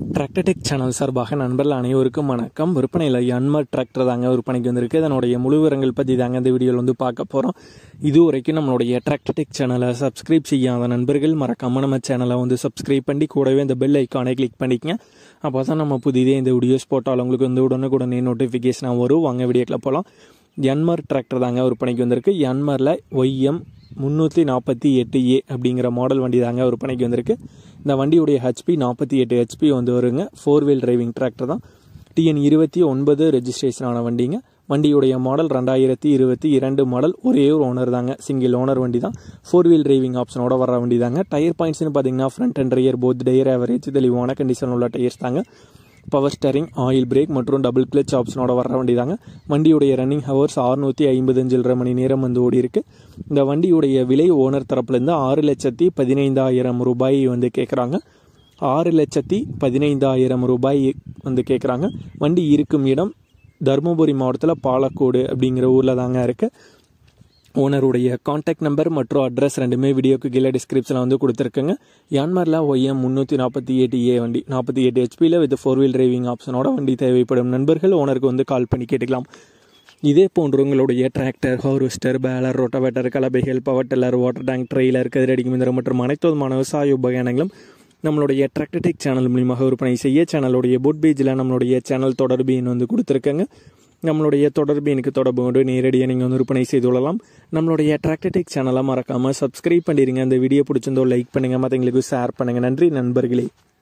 Tractor Tech channel சார்பாக நண்பர்கள் அனைவருக்கும் வணக்கம் விற்பனையில் என்மர் டிராக்டர் தாங்க விற்பனைக்கு வந்திருக்கு இதனுடைய முழு விவரங்கள் பற்றி தாங்க இந்த வீடியோவில் வந்து பார்க்க போகிறோம் இது வரைக்கும் நம்மளுடைய டிராக்டர்டெக் சேனலை சப்ஸ்கிரைப் செய்யாத நண்பர்கள் மறக்காம நம்ம சேனலை வந்து சப்ஸ்கிரைப் பண்ணி கூடவே இந்த பெல் ஐக்கானை கிளிக் பண்ணிக்கங்க அப்போ தான் நம்ம புதிதே இந்த வீடியோஸ் போட்டால் உங்களுக்கு வந்து உடனுக்குடனே நோட்டிஃபிகேஷனாக வரும் வாங்க வீடியோக்கில் போகலாம் என்மர் டிராக்டர் தாங்க விற்பனைக்கு வந்திருக்கு என்மரில் ஒய்எம் முந்நூற்றி நாற்பத்தி எட்டு ஏ அப்படிங்கிற மாடல் வண்டி தாங்க விற்பனைக்கு வந்திருக்கு இந்த வண்டியுடைய ஹெச்பி நாற்பத்தி எட்டு ஹெச்பி வந்து வருங்க ஃபோர் வீல் டிரைவிங் டிராக்டர் தான் டிஎன் இருபத்தி ஒன்பது ரெஜிஸ்ட்ரேஷன் ஆன வண்டிங்க வண்டியுடைய மாடல் ரெண்டாயிரத்தி இருபத்தி இரண்டு மாடல் ஒரே ஒரு ஓனர் தாங்க சிங்கிள் ஓனர் வண்டி தான் ஃபோர் வீல் டிரைவிங் ஆப்ஷனோட வர வண்டி தாங்க டயர் பாயிண்ட்ஸ்னு பார்த்தீங்கன்னா front and rear both tyre average தெளிவான கண்டிஷன் உள்ள டயர்ஸ் தாங்க பவர் ஸ்டேரிங் ஆயில் பிரேக் மற்றும் டபுள் கிளச் ஆப்ஷனோட வர வண்டி தாங்க வண்டியுடைய ரன்னிங் ஹவர்ஸ் அறுநூற்றி ஐம்பத்தஞ்சு மணி நேரம் வந்து ஓடி இருக்கு இந்த வண்டியுடைய விலை ஓனர் தரப்புலேருந்து ஆறு லட்சத்தி பதினைந்தாயிரம் ரூபாய் வந்து கேட்குறாங்க ஆறு லட்சத்தி பதினைந்தாயிரம் ரூபாய் வந்து கேட்குறாங்க வண்டி இருக்கும் இடம் தருமபுரி மாவட்டத்தில் பாலக்கோடு அப்படிங்கிற ஊரில் தாங்க இருக்குது ஓனருடைய காண்டாக்ட் நம்பர் மற்றும் அட்ரஸ் ரெண்டுமே வீடியோக்கு கீழே டிஸ்கிரிப்ஷனில் வந்து கொடுத்துருக்குங்க யான்மாரில் ஒய்எம் முந்நூற்றி நாற்பத்தி எட்டு ஏ வண்டி நாற்பத்தி எட்டு ஹெச்பியில் வித் ஃபோர் வீல் டிரைவிங் ஆப்ஷனோட வண்டி தேவைப்படும் நண்பர்கள் ஓனருக்கு வந்து கால் பண்ணி கேட்டுக்கலாம் இதே போன்று உங்களுடைய டிராக்டர் ஹார்வெஸ்டர் பேலர் ரோட்டவேட்டர் கலபைகள் power tiller water tank trailer கதிரடி மிந்திரம் மற்றும் அனைத்து விதமான விவசாய உபகரணங்களும் நம்மளுடைய டிராக்டர்டெக் சேனல் மூலியமாக விற்பனை செய்ய சேனலுடைய போட் பேஜில் நம்மளுடைய சேனல் தொடர்பு எண் வந்து கொடுத்துருக்கங்க நம்மளுடைய தொடர்பு எனக்கு தொடர்பு கொண்டு நேரடியாக நீங்கள் வந்து விற்பனை செய்து கொள்ளலாம் நம்மளுடைய டிராக்டர்டெக் சேனலை மறக்காமல் சப்ஸ்கிரைப் பண்ணிடுங்க அந்த வீடியோ பிடிச்சிருந்தோ லைக் பண்ணுங்கள் மற்றவங்களுக்கு ஷேர் பண்ணுங்கள் நன்றி நண்பர்களே